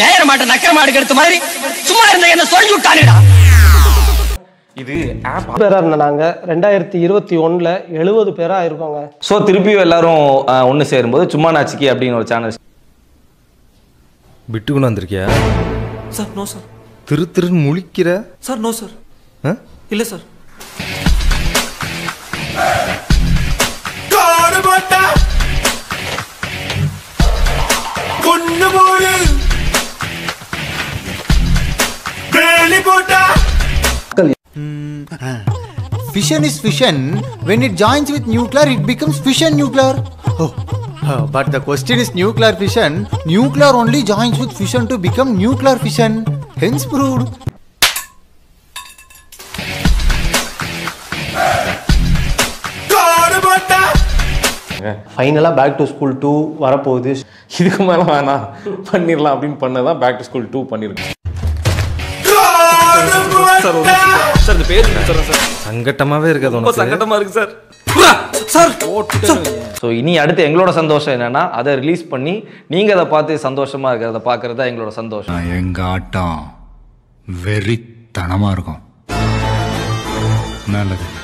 தேயிற மாட்டை நக்கிற மாடு எடுத்த மாதிரி சும்மா இருந்த என்ன சொல்லி விட்டானுடா இது ஆப் பேரா இருந்தாங்க ரெண்டாயிரத்தி இருபத்தி ஒண்ணுல எழுபது பேரா இருக்கோங்க ஸோ திருப்பியும் எல்லாரும் ஒன்று சேரும்போது சும்மா நாச்சிக்கி அப்படின்னு ஒரு சேனல் விட்டுக்குன்னு வந்திருக்கியா சார் நோ சார் திரு திருன்னு முழிக்கிற சார் நோ சார் ஆ? இல்லை sir Fission is fission. When it joins with nuclear, it becomes fission nuclear. Oh, uh, but the question is nuclear fission. Nuclear only joins with fission to become nuclear fission. Hence proved. ஃபைனலா back to school two வரப்போகுது இதுக்கு மேலே வேணாம் பண்ணிடலாம் அப்படின்னு பண்ணதான் back to school two பண்ணியிருக்கேன் sir ஒரு நிமிஷம். சார் இந்த பேர் சார் சார் சங்கட்டமாவே இருக்காது ரொம்ப உனக்கு சங்கடமா இருக்கு சார் சார் சார் ஸோ இனி அடுத்து எங்களோட சந்தோஷம் என்னன்னா அதை ரிலீஸ் பண்ணி நீங்கள் அதை பார்த்து சந்தோஷமா இருக்கிறத பார்க்கறது தான் எங்களோட சந்தோஷம் எங்க ஆட்டம் வெறித்தனமா இருக்கும் நல்லது